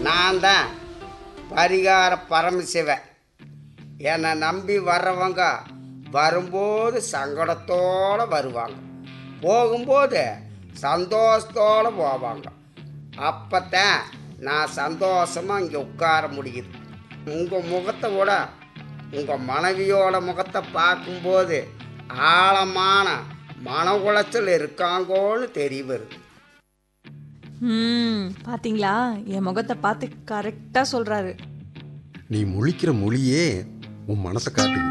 நான் தான் பரிகார பரமசிவன் என்னை நம்பி வர்றவங்க வரும்போது சங்கடத்தோடு வருவாங்க போகும்போது சந்தோஷத்தோடு போவாங்க அப்போத்தான் நான் சந்தோஷமாக இங்கே உட்கார முடியுது உங்கள் முகத்தை விட உங்கள் மனைவியோட முகத்தை பார்க்கும்போது ஆழமான மன உளைச்சல் இருக்காங்கோன்னு தெரிய வருது ம் பாத்தீங்களா என் முகத்தை பார்த்து கரெக்டா சொல்றாரு நீ முழிக்கிற மொழியே உன் மனசை காட்டுது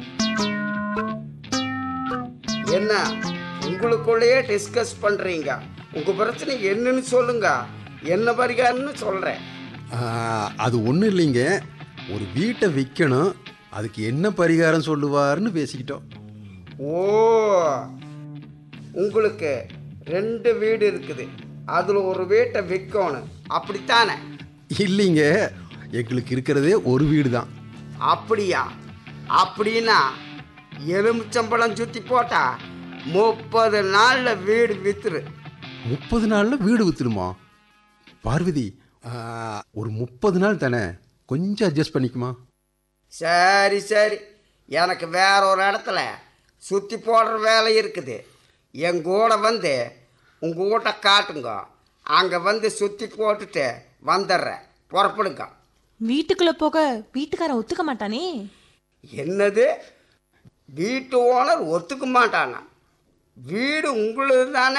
என்ன உங்களுக்குள்ளேயே டிஸ்கஸ் பண்ணுறீங்க உங்கள் பிரச்சனை என்னன்னு சொல்லுங்க என்ன பரிகாரம்னு சொல்கிறேன் ஆ, அது ஒன்றும் இல்லைங்க ஒரு வீட்டை விற்கணும் அதுக்கு என்ன பரிகாரம் சொல்லுவாருன்னு பேசிக்கிட்டோம் ஓ உங்களுக்கு ரெண்டு வீடு இருக்குது அதில் ஒரு வீட்டை விற்கணும் அப்படித்தானே இல்லைங்க எங்களுக்கு இருக்கிறதே ஒரு வீடு தான் அப்படியா அப்படின்னா எலுமிச்சம்பழம் சுற்றி போட்டா முப்பது நாளில் வீடு வித்துரு முப்பது நாளில் வீடு விற்றுடுமா பார்வதி ஆ, ஒரு முப்பது நாள் தானே கொஞ்சம் அட்ஜஸ்ட் பண்ணிக்குமா சரி சரி எனக்கு வேற ஒரு இடத்துல சுற்றி போடுற வேலை இருக்குது என் கூட வந்து உங்கள் வீட்டை காட்டுங்க அங்கே வந்து சுற்றி போட்டுட்டு வந்துடுறேன் புறப்படுங்க வீட்டுக்குள்ள போக வீட்டுக்காரன் ஒத்துக்க மாட்டானே என்னது வீட்டு ஓனர் ஒத்துக்க மாட்டானா வீடு உங்களுது தானே